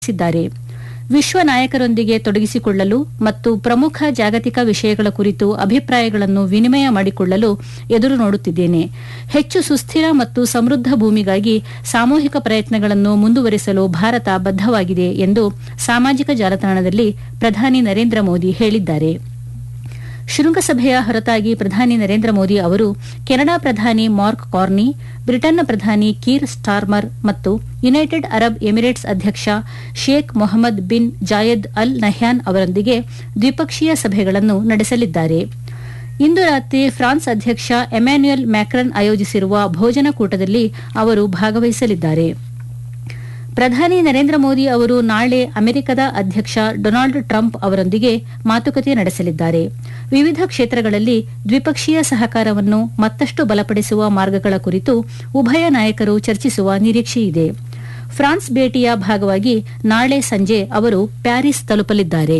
ತಿಳಿಸಿದ್ದಾರೆ ವಿಶ್ವ ನಾಯಕರೊಂದಿಗೆ ತೊಡಗಿಸಿಕೊಳ್ಳಲು ಮತ್ತು ಪ್ರಮುಖ ಜಾಗತಿಕ ವಿಷಯಗಳ ಕುರಿತು ಅಭಿಪ್ರಾಯಗಳನ್ನು ವಿನಿಮಯ ಮಾಡಿಕೊಳ್ಳಲು ಎದುರು ನೋಡುತ್ತಿದ್ದೇನೆ ಹೆಚ್ಚು ಸುಸ್ಥಿರ ಮತ್ತು ಸಮೃದ್ಧ ಭೂಮಿಗಾಗಿ ಸಾಮೂಹಿಕ ಪ್ರಯತ್ನಗಳನ್ನು ಮುಂದುವರಿಸಲು ಭಾರತ ಬದ್ದವಾಗಿದೆ ಎಂದು ಸಾಮಾಜಿಕ ಜಾಲತಾಣದಲ್ಲಿ ಪ್ರಧಾನಿ ನರೇಂದ್ರ ಮೋದಿ ಹೇಳಿದ್ದಾರೆ ಶೃಂಗಸಭೆಯ ಹೊರತಾಗಿ ಪ್ರಧಾನಿ ನರೇಂದ್ರ ಮೋದಿ ಅವರು ಕೆನಡಾ ಪ್ರಧಾನಿ ಮಾರ್ಕ್ ಕಾರ್ನಿ ಬ್ರಿಟನ್ನ ಪ್ರಧಾನಿ ಕೀರ್ ಸ್ಟಾರ್ಮರ್ ಮತ್ತು ಯುನೈಟೆಡ್ ಅರಬ್ ಎಮಿರೇಟ್ಸ್ ಅಧ್ಯಕ್ಷ Sheikh Mohammed bin Zayed Al Nahyan ಅವರೊಂದಿಗೆ ದ್ವಿಪಕ್ಷೀಯ ಸಭೆಗಳನ್ನು ನಡೆಸಲಿದ್ದಾರೆ ಇಂದು ರಾತ್ರಿ ಫ್ರಾನ್ಸ್ ಅಧ್ಯಕ್ಷ ಎಮ್ಯಾನ್ಯುಯಲ್ ಮ್ಯಾಕ್ರನ್ ಆಯೋಜಿಸಿರುವ ಭೋಜನ ಕೂಟದಲ್ಲಿ ಅವರು ಭಾಗವಹಿಸಲಿದ್ದಾರೆ ಪ್ರಧಾನಿ ನರೇಂದ್ರ ಮೋದಿ ಅವರು ನಾಳೆ ಅಮೆರಿಕದ ಅಧ್ಯಕ್ಷ ಡೊನಾಲ್ಡ್ ಟ್ರಂಪ್ ಅವರೊಂದಿಗೆ ಮಾತುಕತೆ ನಡೆಸಲಿದ್ದಾರೆ ವಿವಿಧ ಕ್ಷೇತ್ರಗಳಲ್ಲಿ ದ್ವಿಪಕ್ಷೀಯ ಸಹಕಾರವನ್ನು ಮತ್ತಷ್ಟು ಬಲಪಡಿಸುವ ಮಾರ್ಗಗಳ ಕುರಿತು ಉಭಯ ನಾಯಕರು ಚರ್ಚಿಸುವ ನಿರೀಕ್ಷೆಯಿದೆ ಫ್ರಾನ್ಸ್ ಭೇಟಿಯ ಭಾಗವಾಗಿ ನಾಳೆ ಸಂಜೆ ಅವರು ಪ್ಯಾರಿಸ್ ತಲುಪಲಿದ್ದಾರೆ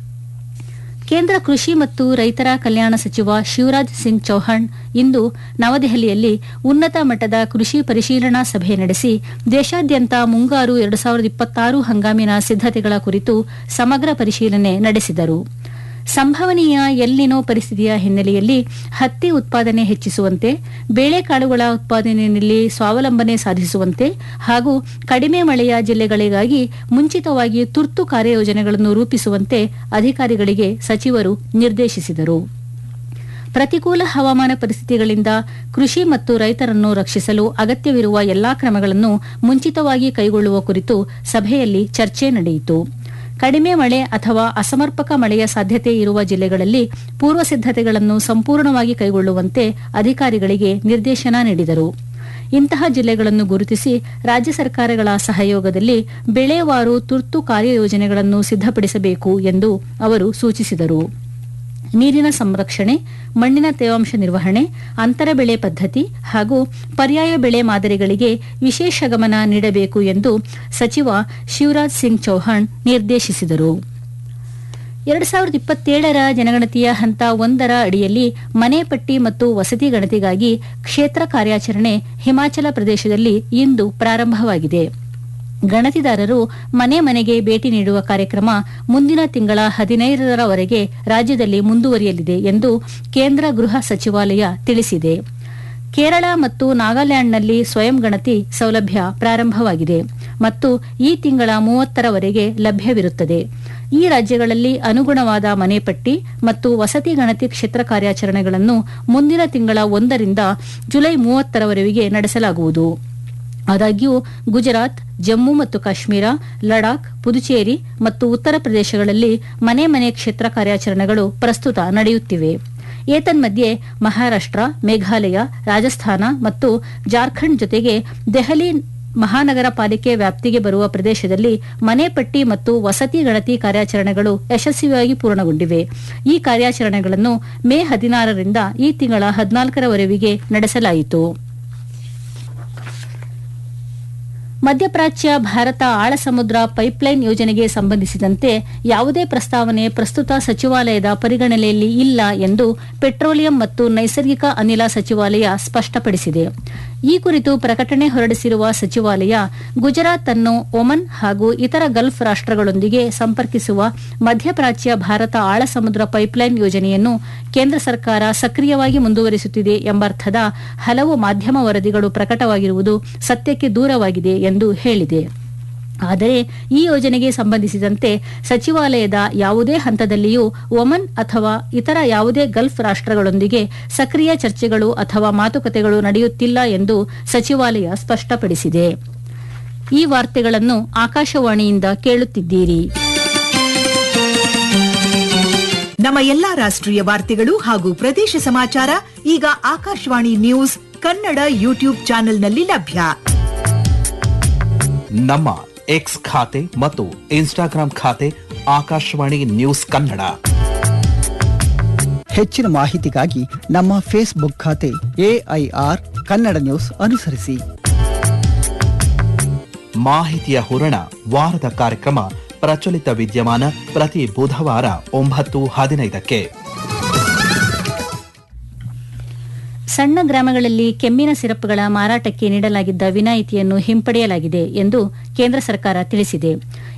ಕೇಂದ್ರ ಕೃಷಿ ಮತ್ತು ರೈತರ ಕಲ್ಯಾಣ ಸಚಿವ ಶಿವರಾಜ್ ಸಿಂಗ್ ಚೌಹಾಣ್ ಇಂದು ನವದೆಹಲಿಯಲ್ಲಿ ಉನ್ನತ ಮಟ್ಟದ ಕೃಷಿ ಪರಿಶೀಲನಾ ಸಭೆ ನಡೆಸಿ ದೇಶಾದ್ಯಂತ ಮುಂಗಾರು ಎರಡು ಸಾವಿರದ ಇಪ್ಪತ್ತಾರು ಹಂಗಾಮಿನ ಸಿದ್ದತೆಗಳ ಕುರಿತು ಸಮಗ್ರ ಪರಿಶೀಲನೆ ನಡೆಸಿದರು ಸಂಭವನೀಯ ಎಲ್ನಿನೋ ಪರಿಸ್ಥಿತಿಯ ಹಿನ್ನೆಲೆಯಲ್ಲಿ ಹತ್ತಿ ಉತ್ಪಾದನೆ ಹೆಚ್ಚಿಸುವಂತೆ ಬೇಳೆಕಾಳುಗಳ ಉತ್ಪಾದನೆಯಲ್ಲಿ ಸ್ವಾವಲಂಬನೆ ಸಾಧಿಸುವಂತೆ ಹಾಗೂ ಕಡಿಮೆ ಮಳೆಯ ಜಿಲ್ಲೆಗಳಿಗಾಗಿ ಮುಂಚಿತವಾಗಿ ತುರ್ತು ಕಾರ್ಯಯೋಜನೆಗಳನ್ನು ರೂಪಿಸುವಂತೆ ಅಧಿಕಾರಿಗಳಿಗೆ ಸಚಿವರು ನಿರ್ದೇಶಿಸಿದರು ಪ್ರತಿಕೂಲ ಹವಾಮಾನ ಪರಿಸ್ಥಿತಿಗಳಿಂದ ಕೃಷಿ ಮತ್ತು ರೈತರನ್ನು ರಕ್ಷಿಸಲು ಅಗತ್ಯವಿರುವ ಎಲ್ಲಾ ಕ್ರಮಗಳನ್ನು ಮುಂಚಿತವಾಗಿ ಕೈಗೊಳ್ಳುವ ಕುರಿತು ಸಭೆಯಲ್ಲಿ ಚರ್ಚೆ ನಡೆಯಿತು ಕಡಿಮೆ ಮಳೆ ಅಥವಾ ಅಸಮರ್ಪಕ ಮಳೆಯ ಸಾಧ್ಯತೆ ಇರುವ ಜಿಲ್ಲೆಗಳಲ್ಲಿ ಪೂರ್ವ ಸಿದ್ದತೆಗಳನ್ನು ಸಂಪೂರ್ಣವಾಗಿ ಕೈಗೊಳ್ಳುವಂತೆ ಅಧಿಕಾರಿಗಳಿಗೆ ನಿರ್ದೇಶನ ನೀಡಿದರು ಇಂತಹ ಜಿಲ್ಲೆಗಳನ್ನು ಗುರುತಿಸಿ ರಾಜ್ಯ ಸರ್ಕಾರಗಳ ಸಹಯೋಗದಲ್ಲಿ ಬೆಳೆವಾರು ತುರ್ತು ಕಾರ್ಯಯೋಜನೆಗಳನ್ನು ಸಿದ್ದಪಡಿಸಬೇಕು ಎಂದು ಅವರು ಸೂಚಿಸಿದರು ನೀರಿನ ಸಂರಕ್ಷಣೆ ಮಣ್ಣಿನ ತೇವಾಂಶ ನಿರ್ವಹಣೆ ಅಂತರ ಬೆಳೆ ಪದ್ಧತಿ ಹಾಗೂ ಪರ್ಯಾಯ ಬೆಳೆ ಮಾದರಿಗಳಿಗೆ ವಿಶೇಷ ಗಮನ ನೀಡಬೇಕು ಎಂದು ಸಚಿವ ಶಿವರಾಜ್ ಸಿಂಗ್ ಚೌಹಾಣ್ ನಿರ್ದೇಶಿಸಿದರು ಎರಡು ಸಾವಿರದ ಇಪ್ಪತ್ತೇಳರ ಜನಗಣತಿಯ ಹಂತ ಒಂದರ ಅಡಿಯಲ್ಲಿ ಮನೆ ಪಟ್ಟಿ ಮತ್ತು ವಸತಿ ಗಣತಿಗಾಗಿ ಕ್ಷೇತ್ರ ಕಾರ್ಯಾಚರಣೆ ಹಿಮಾಚಲ ಪ್ರದೇಶದಲ್ಲಿ ಇಂದು ಪ್ರಾರಂಭವಾಗಿದೆ ಗಣತಿದಾರರು ಮನೆ ಮನೆಗೆ ಭೇಟಿ ನೀಡುವ ಕಾರ್ಯಕ್ರಮ ಮುಂದಿನ ತಿಂಗಳ ಹದಿನೈದರವರೆಗೆ ರಾಜ್ಯದಲ್ಲಿ ಮುಂದುವರಿಯಲಿದೆ ಎಂದು ಕೇಂದ್ರ ಗೃಹ ಸಚಿವಾಲಯ ತಿಳಿಸಿದೆ ಕೇರಳ ಮತ್ತು ನಾಗಾಲ್ಯಾಂಡ್ನಲ್ಲಿ ಸ್ವಯಂ ಗಣತಿ ಸೌಲಭ್ಯ ಪ್ರಾರಂಭವಾಗಿದೆ ಮತ್ತು ಈ ತಿಂಗಳ ಮೂವತ್ತರವರೆಗೆ ಲಭ್ಯವಿರುತ್ತದೆ ಈ ರಾಜ್ಯಗಳಲ್ಲಿ ಅನುಗುಣವಾದ ಮನೆ ಪಟ್ಟಿ ಮತ್ತು ವಸತಿ ಗಣತಿ ಕ್ಷೇತ್ರ ಕಾರ್ಯಾಚರಣೆಗಳನ್ನು ಮುಂದಿನ ತಿಂಗಳ ಒಂದರಿಂದ ಜುಲೈ ಮೂವತ್ತರವರೆಗೆ ನಡೆಸಲಾಗುವುದು ಆದಾಗ್ಯೂ ಗುಜರಾತ್ ಜಮ್ಮು ಮತ್ತು ಕಾಶ್ಮೀರ ಲಡಾಖ್ ಪುದುಚೇರಿ ಮತ್ತು ಉತ್ತರ ಪ್ರದೇಶಗಳಲ್ಲಿ ಮನೆ ಮನೆ ಕ್ಷೇತ್ರ ಕಾರ್ಯಾಚರಣೆಗಳು ಪ್ರಸ್ತುತ ನಡೆಯುತ್ತಿವೆ ಏತನ್ಮಧ್ಯೆ ಮಹಾರಾಷ್ಟ ಮೇಘಾಲಯ ರಾಜಸ್ಥಾನ ಮತ್ತು ಜಾರ್ಖಂಡ್ ಜೊತೆಗೆ ದೆಹಲಿ ಮಹಾನಗರ ಪಾಲಿಕೆ ವ್ಯಾಪ್ತಿಗೆ ಬರುವ ಪ್ರದೇಶದಲ್ಲಿ ಮನೆ ಪಟ್ಟಿ ಮತ್ತು ವಸತಿ ಗಣತಿ ಕಾರ್ಯಾಚರಣೆಗಳು ಯಶಸ್ವಿಯಾಗಿ ಪೂರ್ಣಗೊಂಡಿವೆ ಈ ಕಾರ್ಯಾಚರಣೆಗಳನ್ನು ಮೇ ಹದಿನಾರರಿಂದ ಈ ತಿಂಗಳ ಹದಿನಾಲ್ಕರವರೆಗೆ ನಡೆಸಲಾಯಿತು ಮಧ್ಯಪ್ರಾಚ್ಯ ಭಾರತ ಆಳ ಸಮುದ್ರ ಪೈಪ್ಲೈನ್ ಯೋಜನೆಗೆ ಸಂಬಂಧಿಸಿದಂತೆ ಯಾವುದೇ ಪ್ರಸ್ತಾವನೆ ಪ್ರಸ್ತುತ ಸಚಿವಾಲಯದ ಪರಿಗಣನೆಯಲ್ಲಿ ಇಲ್ಲ ಎಂದು ಪೆಟ್ರೋಲಿಯಂ ಮತ್ತು ನೈಸರ್ಗಿಕ ಅನಿಲ ಸಚಿವಾಲಯ ಸ್ಪಷ್ಟಪಡಿಸಿದೆ ಈ ಕುರಿತು ಪ್ರಕಟಣೆ ಹೊರಡಿಸಿರುವ ಸಚಿವಾಲಯ ಗುಜರಾತ್ ಅನ್ನು ಒಮನ್ ಹಾಗೂ ಇತರ ಗಲ್ಫ್ ರಾಷ್ಟಗಳೊಂದಿಗೆ ಸಂಪರ್ಕಿಸುವ ಮಧ್ಯಪ್ರಾಚ್ಯ ಭಾರತ ಆಳ ಸಮುದ್ರ ಪೈಪ್ಲೈನ್ ಯೋಜನೆಯನ್ನು ಕೇಂದ್ರ ಸರ್ಕಾರ ಸಕ್ರಿಯವಾಗಿ ಮುಂದುವರಿಸುತ್ತಿದೆ ಎಂಬರ್ಥದ ಹಲವು ಮಾಧ್ಯಮ ವರದಿಗಳು ಪ್ರಕಟವಾಗಿರುವುದು ಸತ್ಯಕ್ಕೆ ದೂರವಾಗಿದೆ ಎಂದು ಹೇಳಿದೆ ಆದರೆ ಈ ಯೋಜನೆಗೆ ಸಂಬಂಧಿಸಿದಂತೆ ಸಚಿವಾಲಯದ ಯಾವುದೇ ಹಂತದಲ್ಲಿಯೂ ಒಮನ್ ಅಥವಾ ಇತರ ಯಾವುದೇ ಗಲ್ಫ್ ರಾಷ್ಟಗಳೊಂದಿಗೆ ಸಕ್ರಿಯ ಚರ್ಚೆಗಳು ಅಥವಾ ಮಾತುಕತೆಗಳು ನಡೆಯುತ್ತಿಲ್ಲ ಎಂದು ಸಚಿವಾಲಯ ಸ್ಪಷ್ಟಪಡಿಸಿದೆ ಈ ವಾರ್ತೆಗಳನ್ನು ಆಕಾಶವಾಣಿಯಿಂದ ಕೇಳುತ್ತಿದ್ದೀರಿ ನಮ್ಮ ಎಲ್ಲಾ ರಾಷ್ಟ್ರೀಯ ವಾರ್ತೆಗಳು ಹಾಗೂ ಪ್ರದೇಶ ಸಮಾಚಾರ ಈಗ ಆಕಾಶವಾಣಿ ನ್ಯೂಸ್ ಕನ್ನಡ ಯೂಟ್ಯೂಬ್ ಚಾನೆಲ್ನಲ್ಲಿ ಲಭ್ಯ ನಮ್ಮ ಎಕ್ಸ್ ಖಾತೆ ಮತ್ತು ಇನ್ಸ್ಟಾಗ್ರಾಂ ಖಾತೆ ಆಕಾಶವಾಣಿ ನ್ಯೂಸ್ ಕನ್ನಡ ಹೆಚ್ಚಿನ ಮಾಹಿತಿಗಾಗಿ ನಮ್ಮ ಫೇಸ್ಬುಕ್ ಖಾತೆ ಎಐಆರ್ ಕನ್ನಡ ನ್ಯೂಸ್ ಅನುಸರಿಸಿ ಮಾಹಿತಿಯ ಹೂರಣ ವಾರದ ಕಾರ್ಯಕ್ರಮ ಪ್ರಚಲಿತ ವಿದ್ಯಮಾನ ಪ್ರತಿ ಬುಧವಾರ ಒಂಬತ್ತು ಹದಿನೈದಕ್ಕೆ ಸಣ್ಣ ಗ್ರಾಮಗಳಲ್ಲಿ ಕೆಮ್ಮಿನ ಸಿರಪ್ಗಳ ಮಾರಾಟಕ್ಕೆ ನೀಡಲಾಗಿದ್ದ ವಿನಾಯಿತಿಯನ್ನು ಹಿಂಪಡೆಯಲಾಗಿದೆ ಎಂದು ಕೇಂದ್ರ ಸರ್ಕಾರ ತಿಳಿಸಿದೆ